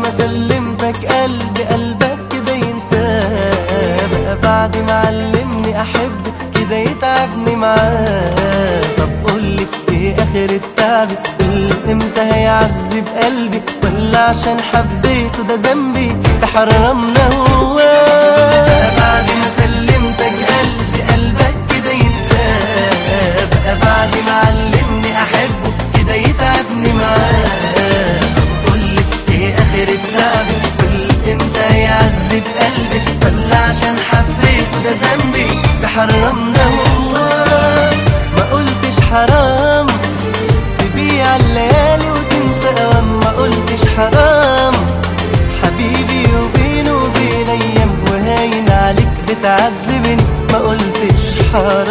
ما سلمتك قلبي قلبك كده ينساه بقى بعد ما علمني احبه كده يتعبني معاه طب قولي ايه اخر التعب قولي امتى هيعذب قلبي ولا عشان حبيته ده ذنبي تحرمنا هو بقى بعد ما سلمتك قلبي قلبك كده ينساه بقى بعد ما علمني احبه كده يتعبني معاه طب قولي ايه اخر التعب قولي امتى يعذب قلبي ولا عشان حبيته ده ذنبي بحرمنا هو ما قلتش حرام تبيع الليالي وتنسى اوام ما قلتش حرام حبيبي وبينه وبين ايام وهاين عليك بتعذبني ما قلتش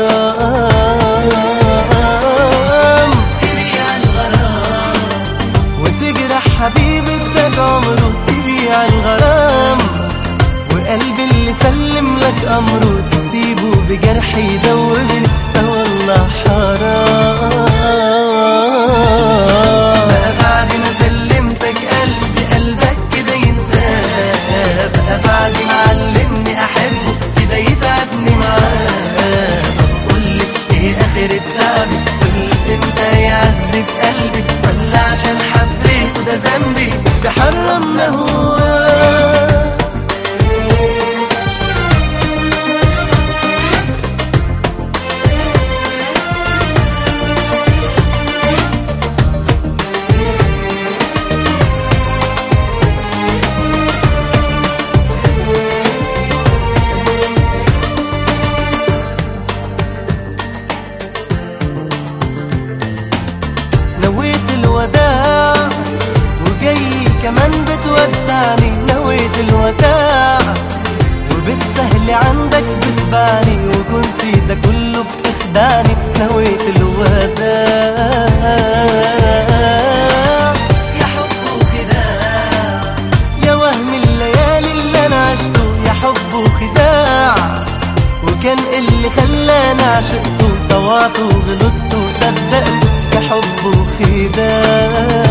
حرام تبيع الغرام وتجرح حبيبتك عمره تبيع الغرام وقلبي اللي سلم لك امره تسيبه بجرح يدوبني ده والله حرام بقى بعد ما سلمتك قلبي قلبك كده ينساه بقى بعد ما علمني احبه كده يتعبني معاه طب قولي ايه اخر التعب قولي امتى يعذب قلبي ولا عشان حبيته ده ذنبي بحرمنا هو نويت الوداع وجاي كمان بتودعني نويت الوداع وبالسهل عندك بتبعني وكنت ده كله بتخدعني نويت الوداع يا حب وخداع يا وهم الليالي اللي انا عشته يا حب وخداع وكان اللي خلاني عشقته طوعت وغلطت وصدقت يا حب وخداع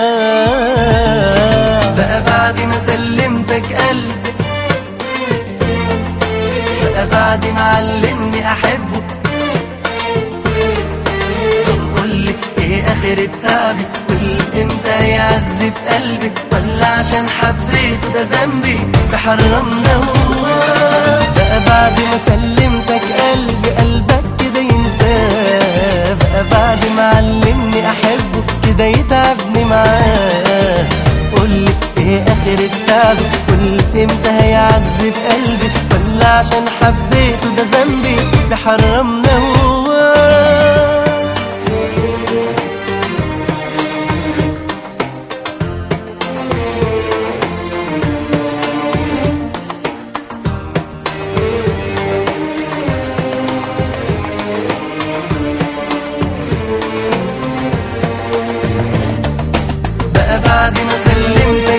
بقى بعد ما سلمتك قلبي بقى بعد ما علمني احبه طب قولي ايه اخر التعب قولي امتى يعذب قلبي ولا عشان حبيته ده ذنبي بحرمنا هو بقى بعد ما سلمتك قلبي قلبك كده ينساه بقى بعد ما علمني احبه كده يتعبني معاه قولي ايه اخر التعب قولي امتى هيعذب قلبي ولا عشان حبيته ده ذنبي بحرمنا هو بقى بعد ما سلمت